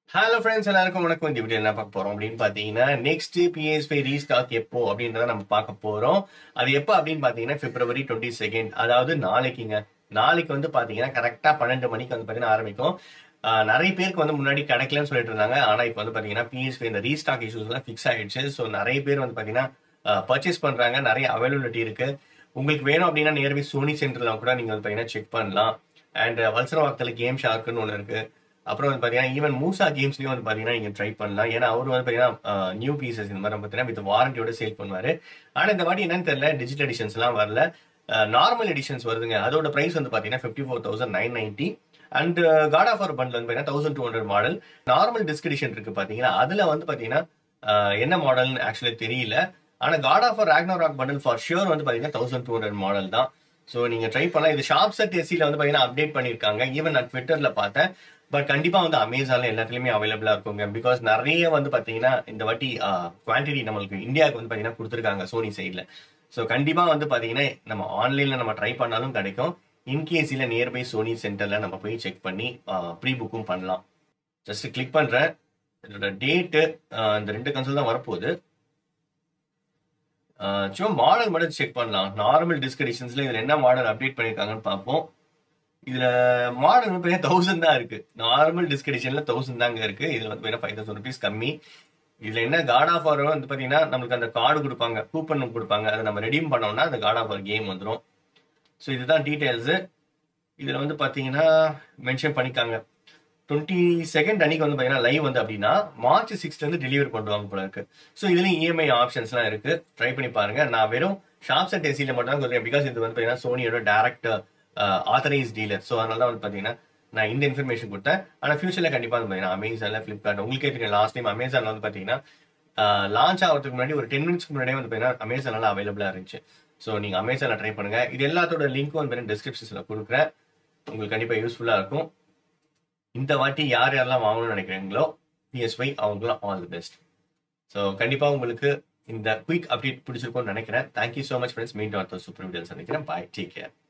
hello friends எல்லாருக்கும் வணக்கம் இந்த வீடியோ என்ன பார்க்க போறோம் அப்படின்னு பாத்தீங்கன்னா நெக்ஸ்ட் பிஎஸ் ஃபைவ் ரீஸ்டாக் எப்போ அப்படின்றத நம்ம பார்க்க போறோம் அது எப்போ அப்படின்னு பாத்தீங்கன்னா பிப்ரவரி டுவெண்ட்டி செகண்ட் அதாவது நாளைக்குங்க நாளைக்கு வந்து பாத்தீங்கன்னா கரெக்டா பன்னெண்டு மணிக்கு வந்து பாத்தீங்கன்னா ஆரம்பிக்கும் ஆஹ் நிறைய பேருக்கு வந்து முன்னாடி கிடைக்கலன்னு சொல்லிட்டு இருந்தாங்க ஆனா இப்போ வந்து பாத்தீங்கன்னா பிஎஸ்பி இந்த ரீஸ்டாக் இஷ்யூஸ் எல்லாம் ஃபிக்ஸ் ஆயிடுச்சு ஸோ நிறைய பேர் வந்து பாத்தீங்கன்னா பர்ச்சேஸ் பண்றாங்க நிறைய அவைலபிலிட்டி இருக்கு உங்களுக்கு வேணும் அப்படின்னா நியர்பை சோனி சென்டர்ல கூட நீங்க வந்து பாத்தீங்கன்னா செக் பண்ணலாம் அண்ட் வல்சரவாக்கத்தில் கேம் ஷார்க்குன்னு ஒன்று இருக்கு அப்புறம் வந்து பாத்தீங்கன்னா ஈவன் மூசா கேம்ஸ்லயும் வந்து பாத்தீங்கன்னா நீங்க ட்ரை பண்ணலாம் ஏன்னா அவர் வந்து பாத்தீங்கன்னா நியூ பீசஸ் இந்த மாதிரி பாத்தீங்கன்னா வித் வாரண்டியோட சேல் பண்ணுவாரு ஆனா இந்த வாட்டி என்னன்னு தெரியல டிஜிட்டல் எடிஷன்ஸ் எல்லாம் வரல நார்மல் எடிஷன்ஸ் வருதுங்க அதோட பிரைஸ் வந்து பாத்தீங்கன்னா fifty four thousand nine ninety and God of bundle வந்து பாத்தீங்கன்னா thousand two hundred model normal disc edition இருக்கு பாத்தீங்கன்னா அதுல வந்து பாத்தீங்கன்னா அஹ், என்ன மாடல்னு ஆக்சுவலி தெரியல ஆனா God of Ragnarok bundle for sure வந்து பாத்தீங்கன்னா தௌசண்ட் டூ ஹண்ட்ரட் மாடல் தான் ஸோ நீங்க ட்ரை பண்ணலாம் இது ஷாப் செட் எஸ்சியில் வந்து பாத்தீங்கன்னா அப்டேட் பண்ணிருக்காங்க ஈவன் நான் ட்விட்டர்ல பார்த்தேன் பட் கண்டிப்பா வந்து அமேசான்ல எல்லாத்துலயுமே அவைலபிளா இருக்குங்க பிகாஸ் நிறைய வந்து பாத்தீங்கன்னா இந்த வாட்டி குவான்டிட்டி நம்மளுக்கு இந்தியாவுக்கு வந்து பாத்தீங்கன்னா கொடுத்துருக்காங்க சோனி சைட்ல ஸோ கண்டிப்பா வந்து பாத்தீங்கன்னா நம்ம ஆன்லைன்ல நம்ம ட்ரை பண்ணாலும் கிடைக்கும் இன்கேஸ் இல்ல நியர்பை சோனி சென்டர்ல நம்ம போய் செக் பண்ணி ப்ரீ புக்கும் பண்ணலாம் ஜஸ்ட் கிளிக் பண்றேன் இதோட டேட்டு இந்த ரெண்டு கன்சோல் தான் வரப்போகுது ஆஹ் சும்மா மாடல் மட்டும் செக் பண்ணலாம் நார்மல் டிஸ்க் எடிஷன்ஸ்ல இதுல என்ன மாடல் அப்டேட் பண்ணிருக்காங்கன்னு பார்ப்போம் இதுல மாடல் வந்து தௌசண்ட் தான் இருக்கு நார்மல் டிஸ்க் எடிஷன்ல தௌசண்ட் தாங்க இருக்கு இதுல வந்து ஃபைவ் தௌசண்ட் ருபீஸ் கம்மி இதுல என்ன காட் ஆஃப் ஆர் வந்து பாத்தீங்கன்னா நம்மளுக்கு அந்த கார்டு கொடுப்பாங்க கூப்பன் கொடுப்பாங்க அதை நம்ம ரெடீம் பண்ணோம்னா அந்த காட் ஆஃப் ஆர் கேம் வந்துடும் ஸோ இதுதான் டீடைல்ஸ் இதுல வந்து பாத்தீங்கன்னா மென்ஷன் பண்ணிக்காங்க டுவெண்ட்டி செகண்ட் அன்னைக்கு வந்து பாத்தீங்கன்னா லைவ் வந்து அப்படின்னா மார்ச் சிக்ஸ்ல இருந்து டெலிவரி பண்ணுவாங்க போல இருக்கு ஸோ இதுலயும் இஎம்ஐ ஆப்ஷன்ஸ்லாம் இருக்கு ட்ரை பண்ணி பாருங்க நான் வெறும் ஷாப்ஸ் அண்ட் ஏசியில மட்டும் தான் கொடுக்குறேன் பிகாஸ் இது வந்து பாத்தீங்கன்னா சோனியோட டேரக்ட் ஆத்தரைஸ் டீலர் ஸோ அதனால தான் வந்து பாத்தீங்கன்னா நான் இந்த இன்ஃபர்மேஷன் கொடுத்தேன் ஆனா ஃபியூச்சர்ல கண்டிப்பா வந்து பாத்தீங்கன்னா அமேசான்ல பிளிப்கார்ட் உங்களுக்கே தெரியும் லாஸ்ட் டைம் அமேசான்ல வந்து பாத்தீங்கன்னா லான்ச் ஆகிறதுக்கு முன்னாடி ஒரு டென் மினிட்ஸ்க்கு முன்னாடியே வந்து பாத்தீங்கன்னா அமேசான்ல அவைலபிளா இருந்துச்சு ஸோ நீங்க அமேசான்ல ட்ரை பண்ணுங்க இது எல்லாத்தோட லிங்க்கும் வந்து டிஸ்கிரிப்ஷன்ஸ்ல கொடுக்குறேன் உங்களுக்கு கண்டிப்பா யூஸ்ஃபுல்லா இருக்கும் இந்த வாட்டி யார் யாரெல்லாம் வாங்கணும்னு நினைக்கிறீங்களோ பிஎஸ்ஒய் அவங்களாம் ஆல் தி பெஸ்ட் ஸோ கண்டிப்பா உங்களுக்கு இந்த குயிக் அப்டேட் பிடிச்சிருக்கும்னு நினைக்கிறேன் தேங்க்யூ ஸோ மச் ஃப்ரெண்ட்ஸ் மீண்டும் அடுத்த சூப்பர் வீடியோ சந்திக்கிறேன் பாய் டேக் கேர்